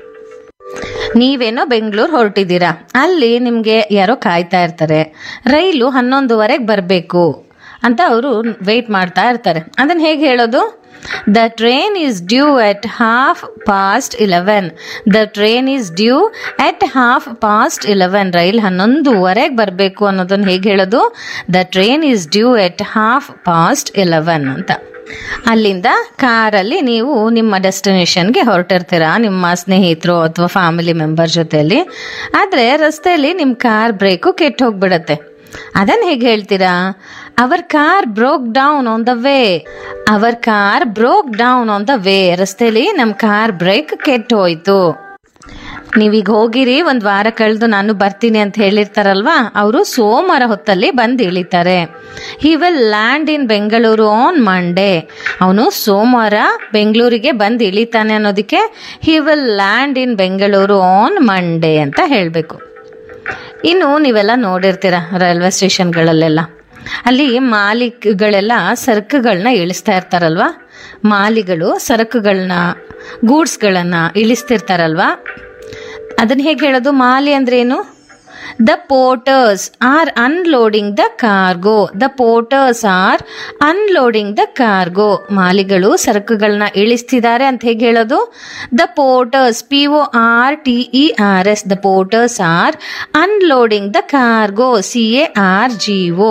ನೀವೇನೋ ಬೆಂಗಳೂರು ಹೊರಟಿದ್ದೀರಾ ಅಲ್ಲಿ ನಿಮಗೆ ಯಾರೋ ಕಾಯ್ತಾ ಇರ್ತಾರೆ ರೈಲು ಹನ್ನೊಂದುವರೆಗೆ ಬರಬೇಕು ಅಂತ ಅವರು ವೆಯ್ಟ್ ಮಾಡ್ತಾ ಇರ್ತಾರೆ ಅದನ್ನು ಹೇಗೆ ಹೇಳೋದು the train is due at half past eleven the train is due at half past eleven ರೈಲ್ ಹನ್ನೊಂದುವರೆಗೆ ಬರಬೇಕು ಅನ್ನೋದನ್ನು ಹೇಗೆ ಹೇಳೋದು the train is due at half past eleven ಅಂತ ಅಲ್ಲಿಂದ ಕಾರಲ್ಲಿ ನೀವು ನಿಮ್ಮ ಡೆಸ್ಟಿನೇಷನ್ಗೆ ಹೊರಟಿರ್ತೀರಾ ನಿಮ್ಮ ಸ್ನೇಹಿತರು ಅಥವಾ ಫ್ಯಾಮಿಲಿ ಮೆಂಬರ್ ಜೊತೆಯಲ್ಲಿ ಆದರೆ ರಸ್ತೆಯಲ್ಲಿ ನಿಮ್ಮ ಕಾರ್ ಬ್ರೇಕು ಕೆಟ್ಟು ಹೋಗ್ಬಿಡತ್ತೆ ಅದನ್ನು ಹೇಗೆ ಹೇಳ್ತೀರಾ our car broke down on the way our car broke down on the way ರಸ್ತೆಯಲ್ಲಿ ನಮ್ಮ ಕಾರ್ ಬ್ರೇಕ್ ಕೆಟ್ಟು ಹೋಯ್ತು ನೀವೀಗ ಹೋಗಿರಿ ಒಂದು ವಾರ ಕಳೆದು ನಾನು ಬರ್ತೀನಿ ಅಂತ ಹೇಳಿರ್ತಾರಲ್ವಾ ಅವರು ಸೋಮವಾರ ಹೊತ್ತಲ್ಲಿ ಬಂದು ಇಳಿತಾರೆ he will land in Bengaluru on Monday ಅವನು ಸೋಮವಾರ ಬೆಂಗಳೂರಿಗೆ ಬಂದು ಇಳಿತಾನೆ ಅನ್ನೋದಕ್ಕೆ he will land in Bengaluru on Monday ಅಂತ ಹೇಳಬೇಕು ಇನ್ನು ನೀವೆಲ್ಲ ನೋಡಿರ್ತೀರ ರೈಲ್ವೆ ಸ್ಟೇಷನ್ಗಳಲ್ಲೆಲ್ಲ ಅಲ್ಲಿ ಮಾಲೀಕಗಳೆಲ್ಲ ಸರಕುಗಳನ್ನ ಇಳಿಸ್ತಾ ಇರ್ತಾರಲ್ವಾ ಮಾಲಿಗಳು ಸರಕುಗಳನ್ನ ಗೂಡ್ಸ್ಗಳನ್ನ ಇಳಿಸ್ತಿರ್ತಾರಲ್ವಾ ಅದನ್ನ ಹೇಗೆ ಹೇಳೋದು ಮಾಲಿ ಅಂದ್ರೆ ಏನು the porters are unloading the cargo the porters are unloading the cargo ಮಾಲಿಗಳು ಸರಕುಗಳನ್ನ ಇಳಿಸ್ತಿದ್ದಾರೆ ಅಂತ ಹೇಗೆ ಹೇಳೋದು the porters P O R T E R S the porters are unloading the cargo C A R G O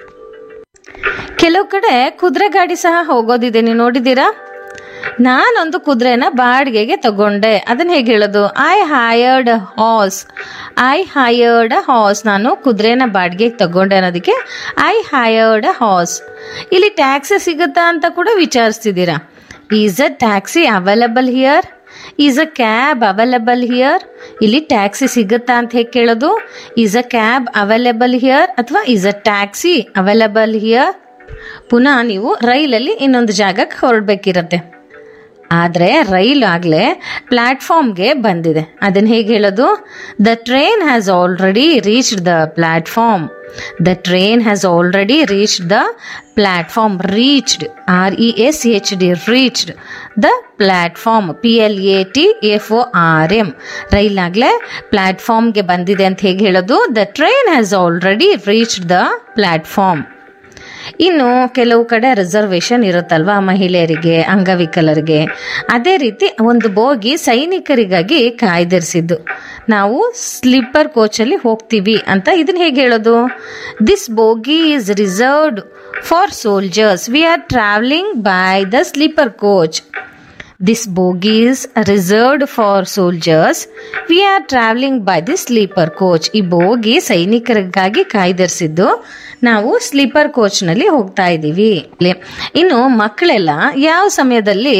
ಕೆಲವು ಕಡೆ ಕುದುರೆ ಗಾಡಿ ಸಹ ಹೋಗೋದಿದೆ ನೀವು ನೋಡಿದ್ದೀರಾ ನಾನೊಂದು ಕುದುರೆನ ಬಾಡಿಗೆಗೆ ತಗೊಂಡೆ ಅದನ್ನ ಹೇಗೆ ಹೇಳೋದು I hired horse I hired horse ನಾನು ಕುದುರೆನ ಬಾಡಿಗೆಗೆ ತಗೊಂಡೆ ಅನ್ನೋದಕ್ಕೆ ಐ ಹೈಯರ್ಡ್ ಹಾಸ್ ಇಲ್ಲಿ ಟ್ಯಾಕ್ಸಿ ಸಿಗುತ್ತಾ ಅಂತ ಕೂಡ ವಿಚಾರಿಸ್ತಿದ್ದೀರಾ is a taxi available here is a cab available here ಇಲ್ಲಿ ಟ್ಯಾಕ್ಸಿ ಸಿಗುತ್ತಾ ಅಂತ ಹೇಗೆ ಕೇಳೋದು is a cab available here ಅಥವಾ is a taxi available here ಪುನಃ ನೀವು ರೈಲಲ್ಲಿ ಇನ್ನೊಂದು ಜಾಗಕ್ಕೆ ಹೊರಡ್ಬೇಕಿರತ್ತೆ ಆದರೆ ರೈಲ್ ಆಗಲೇ ಪ್ಲ್ಯಾಟ್ಫಾರ್ಮ್ಗೆ ಬಂದಿದೆ ಅದನ್ನು ಹೇಗೆ ಹೇಳೋದು the train has already reached the platform the train has already reached the platform reached R E S H D reached the platform P L A T F O R M ರೈಲ್ ಆಗಲೇ ಪ್ಲ್ಯಾಟ್ಫಾರ್ಮ್ಗೆ ಬಂದಿದೆ ಅಂತ ಹೇಗೆ ಹೇಳೋದು the train has already reached the platform ಇನ್ನು ಕೆಲವು ಕಡೆ ರಿಸರ್ವೇಶನ್ ಇರುತ್ತಲ್ವಾ ಮಹಿಳೆಯರಿಗೆ ಅಂಗವಿಕಲರಿಗೆ ಅದೇ ರೀತಿ ಒಂದು ಬೋಗಿ ಸೈನಿಕರಿಗಾಗಿ ಕಾಯ್ದಿರಿಸಿದ್ದು ನಾವು ಸ್ಲೀಪರ್ ಕೋಚಲ್ಲಿ ಹೋಗ್ತೀವಿ ಅಂತ ಇದನ್ನ ಹೇಗೆ ಹೇಳೋದು this bogie is reserved for soldiers we are travelling by the sleeper coach this bogie is reserved for soldiers we are travelling by the sleeper coach ಈ ಬೋಗಿ ಸೈನಿಕರಿಗಾಗಿ ಕಾಯ್ದಿರಿಸಿದ್ದು ನಾವು ಸ್ಲೀಪರ್ ಕೋಚ್ನಲ್ಲಿ ಹೋಗ್ತಾ ಇದ್ದೀವಿ ಇನ್ನು ಮಕ್ಕಳೆಲ್ಲ ಯಾವ ಸಮಯದಲ್ಲಿ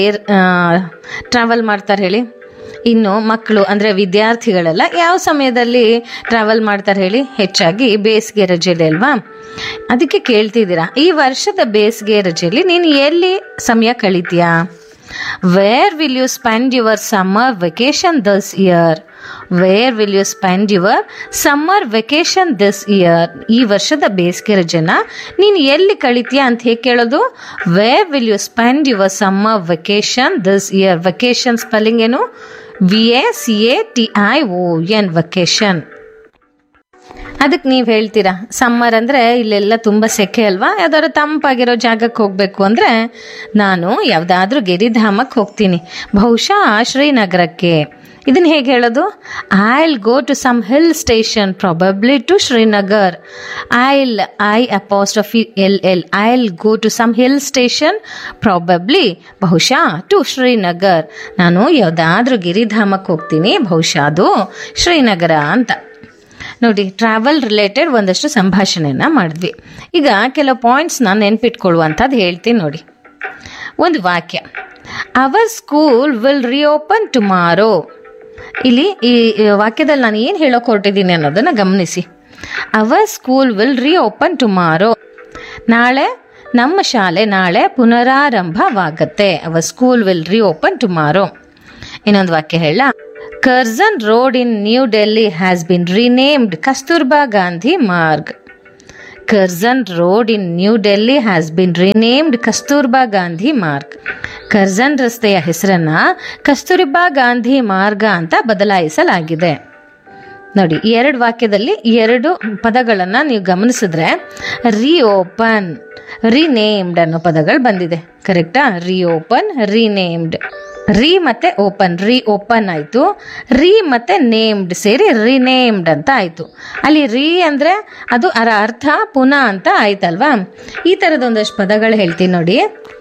ಟ್ರಾವೆಲ್ ಮಾಡ್ತಾರೆ ಹೇಳಿ ಇನ್ನು ಮಕ್ಕಳು ಅಂದರೆ ವಿದ್ಯಾರ್ಥಿಗಳೆಲ್ಲ ಯಾವ ಸಮಯದಲ್ಲಿ ಟ್ರಾವೆಲ್ ಮಾಡ್ತಾರೆ ಹೇಳಿ ಹೆಚ್ಚಾಗಿ ಬೇಸಿಗೆ ರಜೆಯಲ್ಲಿ ಅಲ್ವಾ ಅದಕ್ಕೆ ಕೇಳ್ತಿದ್ದೀರಾ ಈ ವರ್ಷದ ಬೇಸಿಗೆ ರಜೆಯಲ್ಲಿ ನೀನು ಎಲ್ಲಿ ಸಮಯ ಕಳಿತೀಯಾ where will you spend your summer vacation this year where will you spend your summer vacation this year ಈ ವರ್ಷದ ಬೇಸಿಗೆ ರಜೆನ ನೀನು ಎಲ್ಲಿ ಕಳಿತೀಯ ಅಂತ ಹೇಗೆ ಕೇಳೋದು where will you spend your summer vacation this year vacation spelling ಏನು V A C A T I O N vacation ಅದಕ್ಕೆ ನೀವು ಹೇಳ್ತೀರಾ ಸಮ್ಮರ್ ಅಂದರೆ ಇಲ್ಲೆಲ್ಲ ತುಂಬ ಸೆಕೆ ಅಲ್ವಾ ಯಾವ್ದಾದ್ರು ತಂಪಾಗಿರೋ ಜಾಗಕ್ಕೆ ಹೋಗಬೇಕು ಅಂದರೆ ನಾನು ಯಾವುದಾದ್ರೂ ಗಿರಿಧಾಮಕ್ಕೆ ಹೋಗ್ತೀನಿ ಬಹುಶಃ ಶ್ರೀನಗರಕ್ಕೆ ಇದನ್ನ ಹೇಗೆ ಹೇಳೋದು I will go to some hill station probably to Srinagar I will I apostrophe L L I will go to some hill station probably ಬಹುಶಃ ಟು ಶ್ರೀನಗರ್ ನಾನು ಯಾವುದಾದ್ರೂ ಗಿರಿಧಾಮಕ್ಕೆ ಹೋಗ್ತೀನಿ ಬಹುಶಃ ಅದು ಶ್ರೀನಗರ ಅಂತ ನೋಡಿ ಟ್ರಾವೆಲ್ ರಿಲೇಟೆಡ್ ಒಂದಷ್ಟು ಸಂಭಾಷಣೆನ ಮಾಡಿದ್ವಿ ಈಗ ಕೆಲವು ಪಾಯಿಂಟ್ಸ್ನ ನೆನ್ಪಿಟ್ಕೊಳ್ಳುವಂಥದ್ದು ಹೇಳ್ತೀನಿ ನೋಡಿ ಒಂದು ವಾಕ್ಯ our school will reopen tomorrow ಇಲ್ಲಿ ಈ ಈ ವಾಕ್ಯದಲ್ಲಿ ನಾನು ಏನು ಹೇಳೋಕೆ ಹೊರಟಿದ್ದೀನಿ ಅನ್ನೋದನ್ನು ಗಮನಿಸಿ our school will reopen tomorrow ನಾಳೆ ನಮ್ಮ ಶಾಲೆ ನಾಳೆ ಪುನರಾರಂಭವಾಗತ್ತೆ our school will reopen tomorrow ಇನ್ನೊಂದು ವಾಕ್ಯ ಹೇಳ Curzon road in New Delhi has been renamed Kasturba Gandhi Marg Curzon road in New Delhi has been renamed Kasturba Gandhi Marg Curzon ರಸ್ತೆಯ ಹೆಸರನ್ನ ಕಸ್ತೂರ್ಬಾ ಗಾಂಧಿ ಮಾರ್ಗ ಅಂತ ಬದಲಾಯಿಸಲಾಗಿದೆ ನೋಡಿ ಎರಡು ವಾಕ್ಯದಲ್ಲಿ ಎರಡು ಪದಗಳನ್ನ ನೀವು ಗಮನಿಸಿದ್ರೆ ರಿಓಪನ್ ರಿನೇಮ್ಡ್ ಅನ್ನೋ ಪದಗಳು ಬಂದಿದೆ ಕರೆಕ್ಟಾ ರಿಓಪನ್ ರಿನೇಮ್ಡ್ ರೀ ಮತ್ತೆ ಓಪನ್ ರೀ ಓಪನ್ ಆಯ್ತು ರೀ ಮತ್ತೆ ನೇಮ್ಡ್ ಸೇರಿ ರಿನೇಮ್ಡ್ ಅಂತ ಆಯ್ತು ಅಲ್ಲಿ ರೀ ಅಂದ್ರೆ ಅದು ಅದರ ಅರ್ಥ ಪುನಃ ಅಂತ ಆಯ್ತಲ್ವಾ ಈ ಥರದೊಂದಷ್ಟು ಪದಗಳು ಹೇಳ್ತೀನಿ ನೋಡಿ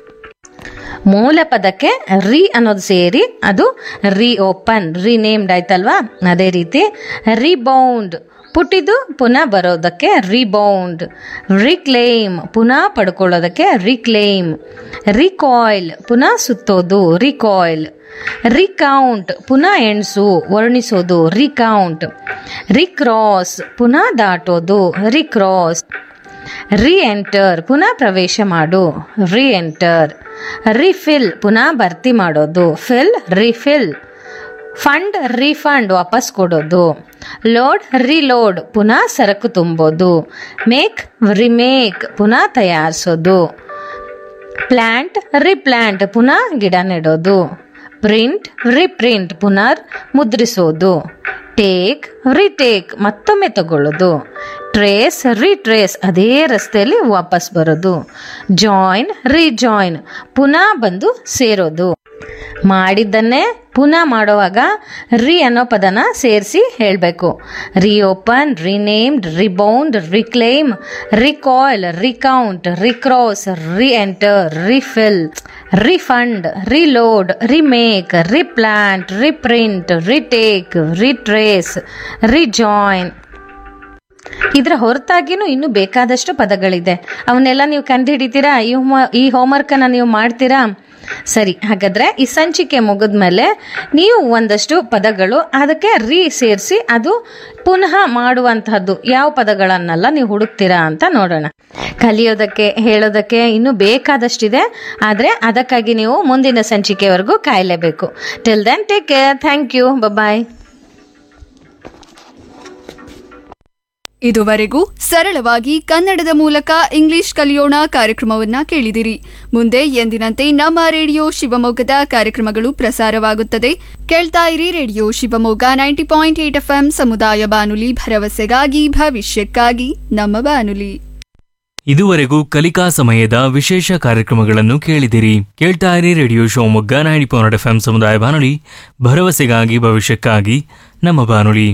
ಮೂಲ ಪದಕ್ಕೆ ರಿ ಅನ್ನೋದು ಸೇರಿ ಅದು ರಿ ಓಪನ್ ರಿನೇಮ್ಡ್ ಆಯ್ತಲ್ವಾ ಅದೇ ರೀತಿ ರಿಬೌಂಡ್ ಪುಟ್ಟಿದ್ದು ಪುನಃ ಬರೋದಕ್ಕೆ ರಿಬೌಂಡ್ ರಿಕ್ಲೇಮ್ ಪುನಃ ಪಡ್ಕೊಳ್ಳೋದಕ್ಕೆ ರಿಕ್ಲೇಮ್ ರಿಕಾಯ್ಲ್ ಪುನಃ ಸುತ್ತೋದು ರಿಕಾಯ್ಲ್ ರಿಕೌಂಟ್ ಪುನಃ ಎಣಿಸು ವರ್ಣಿಸೋದು ರಿಕೌಂಟ್ ರಿಕ್ರಾಸ್ ಪುನಃ ದಾಟೋದು ರಿಕ್ರಾಸ್ ರಿ ಎಂಟರ್ ಪುನಃ ಪ್ರವೇಶ ಮಾಡು ರಿ ಎಂಟರ್ ರಿಫಿಲ್ ಪುನಃ ಭರ್ತಿ ಮಾಡೋದು ಫಿಲ್ ರಿಫಿಲ್ ಫಂಡ್ ರಿಫಂಡ್ ವಾಪಸ್ ಕೊಡೋದು ಲೋಡ್ ರಿಲೋಡ್ ಪುನಃ ಸರಕು ತುಂಬೋದು ಮೇಕ್ ರಿಮೇಕ್ ಪುನಃ ತಯಾರಿಸೋದು ಪ್ಲ್ಯಾಂಟ್ ರಿಪ್ಲ್ಯಾಂಟ್ ಪುನಃ ಗಿಡ ನೆಡೋದು ಪ್ರಿಂಟ್ ರಿಪ್ರಿಂಟ್ ಪುನರ್ ಮುದ್ರಿಸೋದು ಟೇಕ್ ರಿಟೇಕ್ ಮತ್ತೊಮ್ಮೆ ತಗೊಳ್ಳೋದು ಟ್ರೇಸ್ ರಿಟ್ರೇಸ್ ಅದೇ ರಸ್ತೆಯಲ್ಲಿ ವಾಪಸ್ ಬರೋದು ಜಾಯಿನ್ ರಿಜಾಯಿನ್ ಪುನಃ ಬಂದು ಸೇರೋದು ಮಾಡಿದ್ದನ್ನೇ ಪುನಃ ಮಾಡುವಾಗ ರಿ ಅನ್ನೋ ಪದನ ಸೇರಿಸಿ ಹೇಳಬೇಕು reopen renamed rebound reclaim recoil recount recross re enter refill refund reload remake replant reprint retake retrace rejoin ಇದರ ಹೊರತಾಗಿನೂ ಇನ್ನೂ ಬೇಕಾದಷ್ಟು ಪದಗಳಿದೆ ಅವನ್ನೆಲ್ಲ ನೀವು ಕಂಡುಹಿಡಿತೀರಾ ಈ ಹೋಮ ಈ ಹೋಮ್ವರ್ಕನ್ನು ನೀವು ಮಾಡ್ತೀರಾ ಸರಿ ಹಾಗಾದ್ರೆ ಈ ಸಂಚಿಕೆ ಮುಗಿದ್ಮೇಲೆ ನೀವು ಒಂದಷ್ಟು ಪದಗಳು ಅದಕ್ಕೆ ರೀ ಸೇರಿಸಿ ಅದು ಪುನಃ ಮಾಡುವಂತಹದ್ದು ಯಾವ ಪದಗಳನ್ನೆಲ್ಲ ನೀವು ಹುಡುಕ್ತೀರಾ ಅಂತ ನೋಡೋಣ ಕಲಿಯೋದಕ್ಕೆ ಹೇಳೋದಕ್ಕೆ ಇನ್ನೂ ಬೇಕಾದಷ್ಟಿದೆ ಆದರೆ ಅದಕ್ಕಾಗಿ ನೀವು ಮುಂದಿನ ಸಂಚಿಕೆವರೆಗೂ ಕಾಯಲೇಬೇಕು till then take care thank you bye ಇದುವರೆಗೂ ಸರಳವಾಗಿ ಕನ್ನಡದ ಮೂಲಕ ಇಂಗ್ಲಿಷ್ ಕಲಿಯೋಣ ಕಾರ್ಯಕ್ರಮವನ್ನ ಕೇಳಿದಿರಿ ಮುಂದೆ ಎಂದಿನಂತೆ ನಮ್ಮ ರೇಡಿಯೋ ಶಿವಮೊಗ್ಗದ ಕಾರ್ಯಕ್ರಮಗಳು ಪ್ರಸಾರವಾಗುತ್ತದೆ ಕೇಳ್ತಾ ಇರಿ radio Shivamogga ninety point eight F ಸಮುದಾಯ ಬಾನುಲಿ ಭರವಸೆಗಾಗಿ ಭವಿಷ್ಯಕ್ಕಾಗಿ ನಮ್ಮ ಬಾನುಲಿ ಇದುವರೆಗೂ ಕಲಿಕಾ ಸಮಯದ ವಿಶೇಷ ಕಾರ್ಯಕ್ರಮಗಳನ್ನು ಕೇಳಿದಿರಿ ಕೇಳ್ತಾ ಇರಿ radio Shivamogga ninety point F ಸಮುದಾಯ ಬಾನುಲಿ ಭರವಸೆಗಾಗಿ ಭವಿಷ್ಯಕ್ಕಾಗಿ ನಮ್ಮ ಬಾನುಲಿ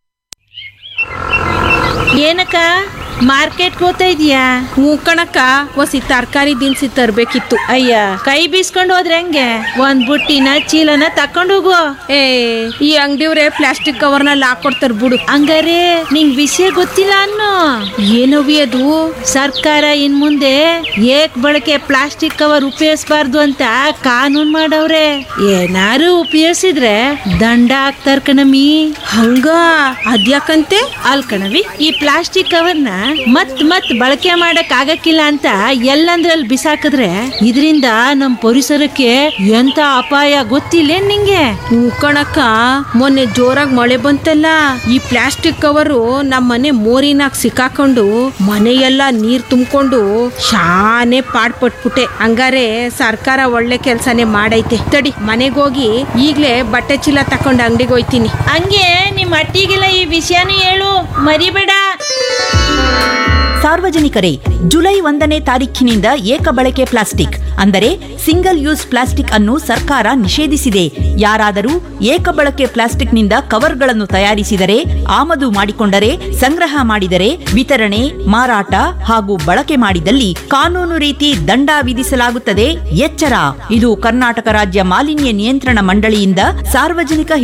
ಏನಕ್ಕ ಮಾರ್ಕೆಟ್ಗೆ ಹೋಗ್ತಾ ಇದೀಯಾ ಹ್ಞೂ ಕಣಕ್ಕ ಒಸಿ ತರಕಾರಿ ದಿನಸಿ ತರ್ಬೇಕಿತ್ತು ಅಯ್ಯ ಕೈ ಬೀಸ್ಕೊಂಡು ಹೋದ್ರೆ ಹೆಂಗೆ ಒಂದ್ ಬುಟ್ಟಿನ ಚೀಲನ ತಕೊಂಡು ಹೋಗು ಏ ಈ ಅಂಗಡಿಯವ್ರೆ ಪ್ಲಾಸ್ಟಿಕ್ ಕವರ್ನಲ್ಲಿ ಹಾಕೊಡ್ತಾರ ಬಿಡು ಹಂಗಾರೆ ನಿಂಗ್ ವಿಷಯ ಗೊತ್ತಿಲ್ಲ ಅನ್ನೋ ಏನವಿ ಅದು ಸರ್ಕಾರ ಇನ್ ಮುಂದೆ ಏಕ್ ಬಳಕೆ ಪ್ಲಾಸ್ಟಿಕ್ ಕವರ್ ಉಪಯೋಗಿಸಬಾರ್ದು ಅಂತ ಕಾನೂನ್ ಮಾಡವ್ರೆ ಏನಾರು ಉಪಯೋಗಿಸಿದ್ರೆ ದಂಡ ಹಾಕ್ತಾರ ಕಣಮಿ ಹಂಗ ಅದ್ಯಾಕಂತೆ ಅಲ್ ಕಣವಿ ಈ ಪ್ಲಾಸ್ಟಿಕ್ ಕವರ್ನ ಮತ್ ಮತ್ ಬಳಕೆ ಮಾಡಕ್ ಆಗಕ್ಕಿಲ್ಲ ಅಂತ ಎಲ್ಲಂದ್ರಲ್ಲಿ ಬಿಸಾಕಿದ್ರೆ ಇದರಿಂದ ನಮ್ ಪರಿಸರಕ್ಕೆ ಎಂತ ಅಪಾಯ ಗೊತ್ತಿಲ್ಲ ನಿಂಗೆ ಹ್ಞೂ ಕಣಕ್ಕ ಮೊನ್ನೆ ಜೋರಾಗಿ ಮಳೆ ಬಂತಲ್ಲ ಈ ಪ್ಲಾಸ್ಟಿಕ್ ಕವರು ನಮ್ಮ ಮನೆ ಮೋರಿನಾಗ ಸಿಕ್ಕಾಕೊಂಡು ಮನೆಯೆಲ್ಲ ನೀರ್ ತುಂಬಿಕೊಂಡು ಶಾನೆ ಪಾಡ್ಪಟ್ಬಿಟ್ಟೆ ಹಂಗಾರೆ ಸರ್ಕಾರ ಒಳ್ಳೆ ಕೆಲ್ಸನೇ ಮಾಡೈತೆ ತಡಿ ಮನೆಗೋಗಿ ಈಗ್ಲೇ ಬಟ್ಟೆ ಚೀಲ ತಕೊಂಡು ಅಂಗಡಿಗೆ ಹೋಯ್ತೀನಿ ಹಂಗೆ ನಿಮ್ ಅಟ್ಟಿಗೆಲ್ಲ ಈ ವಿಷಯನೂ ಹೇಳು ಮರಿಬೇಡ ಸಾರ್ವಜನಿಕರೇ ಜುಲೈ ಒಂದನೇ ತಾರೀಖಿನಿಂದ ಏಕ ಬಳಕೆ ಪ್ಲಾಸ್ಟಿಕ್ ಅಂದರೆ ಸಿಂಗಲ್ ಯೂಸ್ ಪ್ಲಾಸ್ಟಿಕ್ ಅನ್ನು ಸರ್ಕಾರ ನಿಷೇಧಿಸಿದೆ ಯಾರಾದರೂ ಏಕ ಬಳಕೆ ಪ್ಲಾಸ್ಟಿಕ್ನಿಂದ ಕವರ್ಗಳನ್ನು ತಯಾರಿಸಿದರೆ ಆಮದು ಮಾಡಿಕೊಂಡರೆ ಸಂಗ್ರಹ ಮಾಡಿದರೆ ವಿತರಣೆ ಮಾರಾಟ ಹಾಗೂ ಬಳಕೆ ಮಾಡಿದಲ್ಲಿ ಕಾನೂನು ರೀತಿ ದಂಡ ವಿಧಿಸಲಾಗುತ್ತದೆ ಎಚ್ಚರ ಇದು ಕರ್ನಾಟಕ ರಾಜ್ಯ ಮಾಲಿನ್ಯ ನಿಯಂತ್ರಣ ಮಂಡಳಿಯಿಂದ ಸಾರ್ವಜನಿಕ